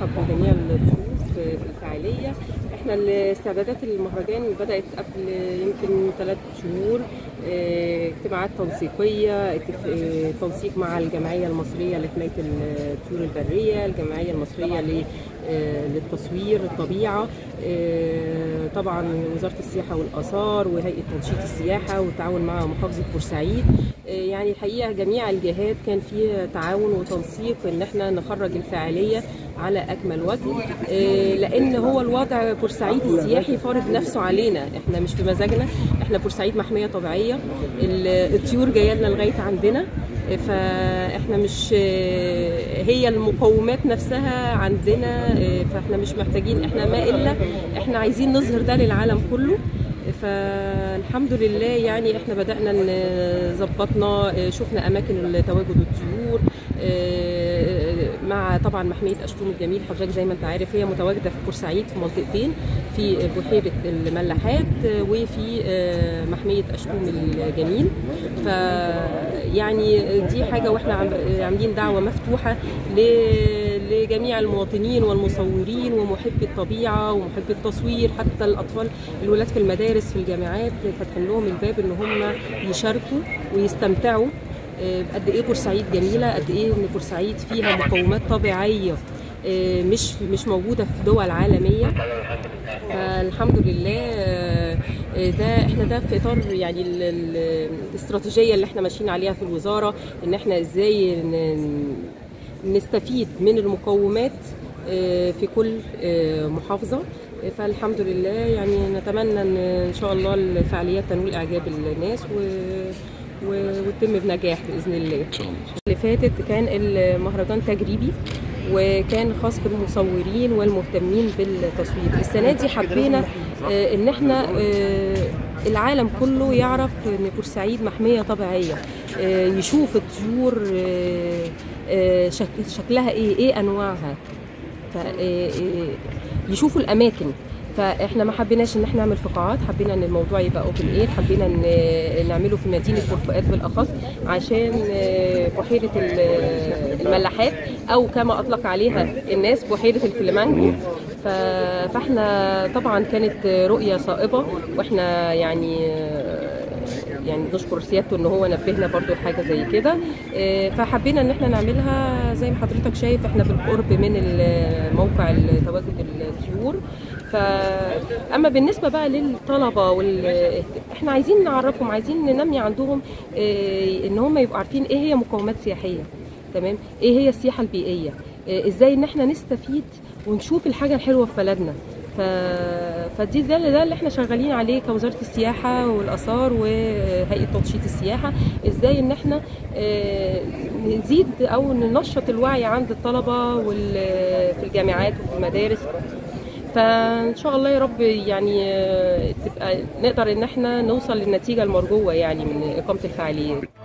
بنرحب بجميع الضيوف في الفعاليه احنا الاستعدادات المهرجان بدات قبل يمكن ثلاث شهور اه، اجتماعات تنسيقيه اتف- اه، تنسيق مع الجمعيه المصريه لحمايه الطيور البريه الجمعيه المصريه ل- اه، للتصوير الطبيعه اه، طبعا وزاره السياحه والاثار وهيئه تنشيط السياحه والتعاون مع محافظه بورسعيد اه، يعني الحقيقه جميع الجهات كان في تعاون وتنسيق ان احنا نخرج الفعاليه على اكمل وجه آه، لان هو الوضع بورسعيد السياحي فارض نفسه علينا احنا مش بمزاجنا احنا بورسعيد محميه طبيعيه ال- الطيور جايه لنا لغايه عندنا آه، فاحنا مش آه، هي المقومات نفسها عندنا آه، فاحنا مش محتاجين احنا ما الا احنا عايزين نظهر ده للعالم كله فالحمد لله يعني احنا بدأنا ن- ظبطنا آه، شفنا اماكن تواجد الطيور آه، مع طبعا محميه اشتوم الجميل حضرتك زي ما انت عارف هي متواجده في بورسعيد في منطقتين في بحيره الملاحات آه، وفي آه، محميه اشتوم الجميل ف يعني دي حاجه واحنا عم- عاملين دعوه مفتوحه ل- لجميع المواطنين والمصورين ومحبي الطبيعه ومحبي التصوير حتى الاطفال الولاد في المدارس في الجامعات فاتحين لهم الباب ان هم يشاركوا ويستمتعوا آه، قد ايه بورسعيد جميله قد ايه ان بورسعيد فيها مقومات طبيعيه آه، مش مش موجوده في دول عالميه فالحمد لله آه، آه، ده احنا ده في اطار يعني ال- ال- الاستراتيجيه اللي احنا ماشيين عليها في الوزاره ان احنا ازاي ن- نستفيد من المقومات آه، في كل آه، محافظه آه، فالحمد لله يعني نتمنى ان ان شاء الله الفعاليات تنول اعجاب الناس و و- وتتم بنجاح باذن الله. ان شاء الله اللي فاتت كان المهرجان تجريبي وكان خاص بالمصورين والمهتمين بالتصوير السنه دي حبينا آه، ان احنا آه، العالم كله يعرف ان بورسعيد محميه طبيعيه آه، يشوف الطيور آه، آه، شك- شكلها ايه ايه انواعها ف- آه، آه، يشوفوا الاماكن فاحنا ما حبيناش ان احنا نعمل في قاعات حبينا ان الموضوع يبقى اوبن اير حبينا ان نعمله في مدينه مرفقات بالاخص عشان آه، بحيره ال- الملاحات او كما اطلق عليها الناس بحيره الفلامنجو ف- فاحنا طبعا كانت رؤيه صائبه واحنا يعني آه، يعني نشكر سيادته ان هو نبهنا برضو حاجه زي كده آه، فحبينا ان احنا نعملها زي ما حضرتك شايف احنا بالقرب من ال- موقع تواجد الطيور ف اما بالنسبه بقى للطلبه وال... احنا عايزين نعرفهم عايزين ننمي عندهم آه، ان هم يبقوا عارفين ايه هي مقومات سياحيه تمام ايه هي السياحه البيئيه آه، ازاي ان احنا نستفيد ونشوف الحاجه الحلوه في بلدنا ف... فدي ده اللي, ده اللي احنا شغالين عليه كوزاره السياحه والاثار وهيئه تنشيط السياحه ازاي ان احنا آه، نزيد او ننشط الوعي عند الطلبه وال... في الجامعات وفي المدارس فان شاء الله يا رب يعني آه، تبقى نقدر ان احنا نوصل للنتيجه المرجوه يعني من اقامه الفعاليات